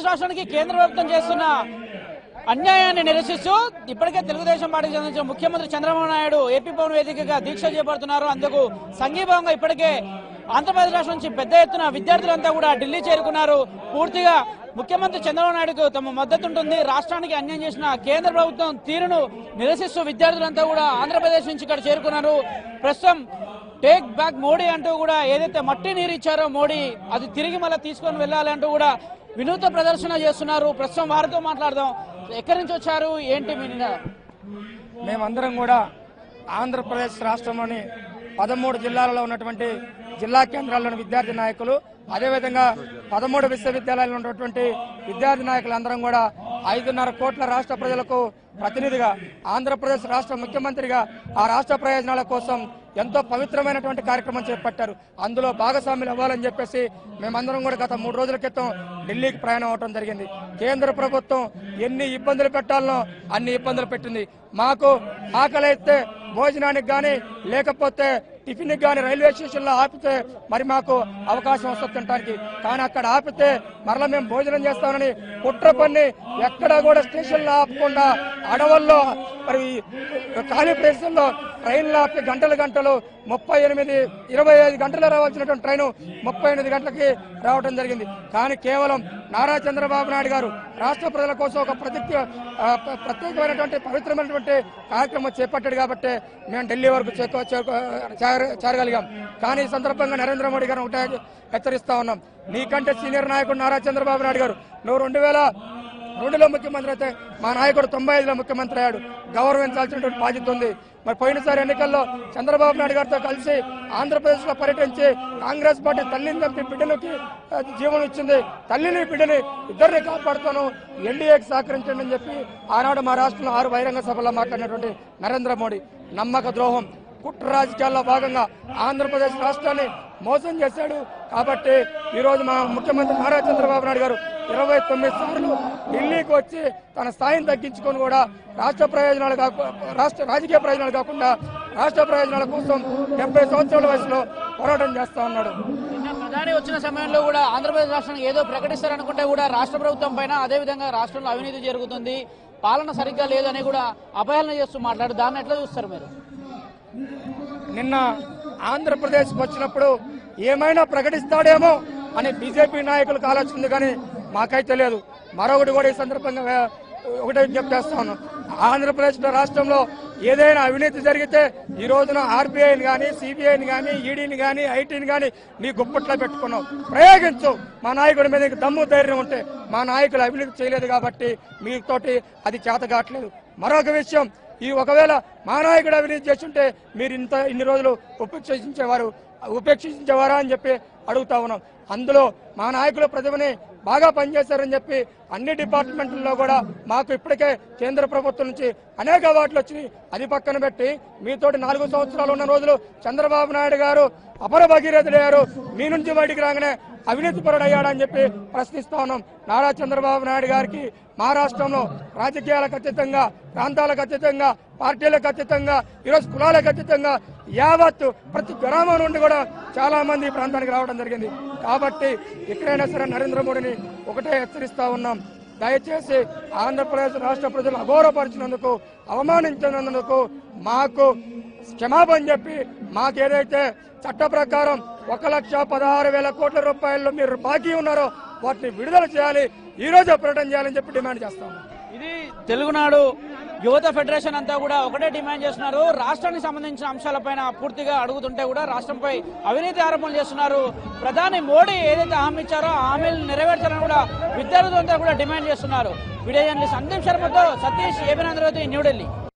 రాష్ట్రానికి కేంద్ర ప్రభుత్వం చేస్తున్న అన్యాయాన్ని నిరసిస్తూ ఇప్పటికే తెలుగుదేశం పార్టీకి సంబంధించిన ముఖ్యమంత్రి చంద్రబాబు నాయుడు ఏపీ భవన్ వేదికగా దీక్ష చేపడుతున్నారు అందుకు సంఘీభావంగా ఇప్పటికే ఆంధ్రప్రదేశ్ రాష్ట్రం నుంచి పెద్ద ఎత్తున విద్యార్థులంతా కూడా ఢిల్లీ చేరుకున్నారు పూర్తిగా ముఖ్యమంత్రి చంద్రబాబు నాయుడుకు తమ మద్దతు ఉంటుంది రాష్ట్రానికి అన్యాయం చేసిన కేంద్ర ప్రభుత్వం తీరును నిరసిస్తూ విద్యార్థులంతా కూడా ఆంధ్రప్రదేశ్ నుంచి ఇక్కడ చేరుకున్నారు ప్రస్తుతం టేక్ బ్యాక్ మోడీ అంటూ కూడా ఏదైతే మట్టి నీరు ఇచ్చారో మోడీ అది తిరిగి మళ్ళీ తీసుకొని వెళ్ళాలి అంటూ కూడా వినూత్న ప్రదర్శన చేస్తున్నారు ప్రస్తుతం వారితో మాట్లాడదాం ఎక్కడి నుంచి వచ్చారు ఏంటి మీ నినాదం? మేమందరం కూడా ఆంధ్రప్రదేశ్ రాష్ట్రంలోని పదమూడు జిల్లాలలో ఉన్నటువంటి జిల్లా కేంద్రాల్లోని విద్యార్థి నాయకులు అదేవిధంగా పదమూడు విశ్వవిద్యాలయాల్లో ఉన్నటువంటి విద్యార్థి నాయకులందరం కూడా ఐదున్నర కోట్ల రాష్ట్ర ప్రజలకు ప్రతినిధిగా ఆంధ్రప్రదేశ్ రాష్ట్ర ముఖ్యమంత్రిగా ఆ రాష్ట్ర ప్రయోజనాల కోసం ఎంతో పవిత్రమైనటువంటి కార్యక్రమం చేపట్టారు అందులో భాగస్వాములు అవ్వాలని చెప్పేసి మేమందరం కూడా గత మూడు రోజుల క్రితం ఢిల్లీకి ప్రయాణం అవడం జరిగింది కేంద్ర ప్రభుత్వం ఎన్ని ఇబ్బందులు పెట్టాలనో అన్ని ఇబ్బందులు పెట్టింది మాకు ఆకలి అయితే భోజనానికి కానీ లేకపోతే టిఫిన్ కానీ రైల్వే స్టేషన్లో ఆపితే మరి మాకు అవకాశం వస్తుంది తినడానికి కానీ అక్కడ ఆపితే మరలా మేము భోజనం చేస్తామని కుట్ర పన్ని ఎక్కడా కూడా స్టేషన్లో ఆపకుండా అడవుల్లో మరి ఖాళీ ప్రదేశంలో ట్రైన్లు ఆపి గంటలు గంటలు ముప్పై ఎనిమిది ఇరవై ఐదు గంటలు రావాల్సినటువంటి ట్రైన్ ముప్పై ఎనిమిది గంటలకి రావడం జరిగింది కానీ కేవలం నారా చంద్రబాబు నాయుడు గారు రాష్ట్ర ప్రజల కోసం ఒక ప్రతిజ్ఞ ఆ, ప్ర- ప్రత్యేకమైనటువంటి పవిత్రమైనటువంటి కార్యక్రమం చేపట్టాడు కాబట్టి మేము ఢిల్లీ వరకు చేరుకో- చేరుకో- చేర- చేరగలిగాం కానీ ఈ సందర్భంగా నరేంద్ర మోడీ గారు ఒకటే హెచ్చరిస్తా ఉన్నాం నీకంటే సీనియర్ నాయకుడు నారా చంద్రబాబు నాయుడు గారు నువ్వు రెండు వేల రెండులో ముఖ్యమంత్రి అయితే మా నాయకుడు తొంభై ఐదులో ముఖ్యమంత్రి అయ్యాడు గౌరవించాల్సినటువంటి బాధ్యత ఉంది మరి పోయినసారి ఎన్నికల్లో చంద్రబాబు నాయుడు గారితో కలిసి ఆంధ్రప్రదేశ్ లో పర్యటించి కాంగ్రెస్ పార్టీ తల్లిని చంపి బిడ్డలకి ఆ, జీవం ఇచ్చింది తల్లిని బిడ్డని ఇద్దరిని కాపాడుతాను ఎన్డీఏకి సహకరించండి అని చెప్పి ఆనాడు మా రాష్ట్రంలో ఆరు బహిరంగ సభల్లో మాట్లాడినటువంటి నరేంద్ర మోడీ నమ్మక ద్రోహం కుట్ర రాజకీయాల్లో భాగంగా ఆంధ్రప్రదేశ్ రాష్ట్రాన్ని మోసం చేశాడు కాబట్టి ఈ రోజు మా ముఖ్యమంత్రి నారా చంద్రబాబు నాయుడు గారు ఇరవై తొమ్మిది సార్లు ఢిల్లీకి వచ్చి తన స్థాయిని తగ్గించుకొని కూడా రాష్ట్ర ప్రయోజనాలు కాకు రాష్ట్ర రాజకీయ ప్రయోజనాలు కాకుండా రాష్ట్ర ప్రయోజనాల కోసం డెబ్బై సంవత్సరాల వయసులో పోరాటం చేస్తా ఉన్నాడు నిన్న ప్రధాని వచ్చిన సమయంలో కూడా ఆంధ్రప్రదేశ్ రాష్ట్రాన్ని ఏదో ప్రకటిస్తారనుకుంటే కూడా రాష్ట్ర ప్రభుత్వం పైన అదేవిధంగా రాష్ట్రంలో అవినీతి జరుగుతుంది పాలన సరిగ్గా లేదని కూడా అపహేళన చేస్తూ మాట్లాడు దాన్ని ఎట్లా చూస్తారు మీరు నిన్న ఆంధ్రప్రదేశ్కి వచ్చినప్పుడు ఏమైనా ప్రకటిస్తాడేమో అని బీజేపీ నాయకులకు ఆలోచన ఉంది కానీ మాకైతే లేదు మరొకటి కూడా ఈ సందర్భంగా వే- ఒకటే విజ్ఞప్తి చేస్తాను ఆంధ్రప్రదేశ్ రాష్ట్రంలో ఏదైనా అవినీతి జరిగితే ఈ రోజున ఆర్బీఐని కానీ సిబిఐని కానీ ఈడీని కానీ ఐటీని కానీ నీ గుప్పట్లో పెట్టుకున్నావు ప్రయోగించు మా నాయకుడి మీద నీకు దమ్ము ధైర్యం ఉంటే మా నాయకులు అవినీతి చేయలేదు కాబట్టి మీతోటి అది చేత కావట్లేదు మరొక విషయం ఈ ఒకవేళ మా నాయకుడు అవినీతి చేస్తుంటే మీరు ఇంత ఇన్ని రోజులు ఉపేక్షించేవారు ఉపేక్షించేవారా అని చెప్పి అడుగుతా ఉన్నాం అందులో మా నాయకుల ప్రతిభని బాగా పనిచేశారని చెప్పి అన్ని డిపార్ట్మెంట్లలో కూడా మాకు ఇప్పటికే కేంద్ర ప్రభుత్వం నుంచి అనేక అవార్డులు వచ్చినాయి అది పక్కన పెట్టి మీతోటి నాలుగు సంవత్సరాలు ఉన్న రోజులు చంద్రబాబు నాయుడు గారు అపర భగీరథుడయ్యారు మీ నుంచి బయటికి రాగానే అవినీతి పరుడయ్యాడని చెప్పి ప్రశ్నిస్తా ఉన్నాం నారా చంద్రబాబు నాయుడు గారికి మా రాష్ట్రంలో రాజకీయాలకు అతీతంగా ప్రాంతాలకు అతీతంగా పార్టీలకు అతీతంగా ఈరోజు కులాలకు అతీతంగా యావత్ ప్రతి గ్రామం నుండి కూడా చాలా మంది ఈ ప్రాంతానికి రావడం జరిగింది కాబట్టి ఎక్కడైనా సరే నరేంద్ర మోడీని ఒకటే హెచ్చరిస్తా ఉన్నాం దయచేసి ఆంధ్రప్రదేశ్ రాష్ట్ర ప్రజలు అఘోరపరిచినందుకు అవమానించినందుకు మాకు క్షమాపణ చెప్పి మాకేదైతే చట్ట ప్రకారం ఒక లక్ష పదహారు వేల కోట్ల రూపాయలు మీరు బాకీ ఉన్నారో వాటిని విడుదల చేయాలి ఈ రోజే ప్రకటన చేయాలని చెప్పి డిమాండ్ చేస్తాం ఇది తెలుగునాడు యువత ఫెడరేషన్ అంతా కూడా ఒకటే డిమాండ్ చేస్తున్నారు రాష్ట్రానికి సంబంధించిన అంశాలపైన పూర్తిగా అడుగుతుంటే కూడా రాష్ట్రంపై అవినీతి ఆరోపణలు చేస్తున్నారు ప్రధాని మోడీ ఏదైతే హామీ ఇచ్చారో ఆ హామీలు నెరవేర్చాలని కూడా విద్యార్థులంతా కూడా డిమాండ్ చేస్తున్నారు వీడియో జర్నలిస్ట్ సందీప్ శర్మతో సతీష్ ఏబినంద్రవతి న్యూఢిల్లీ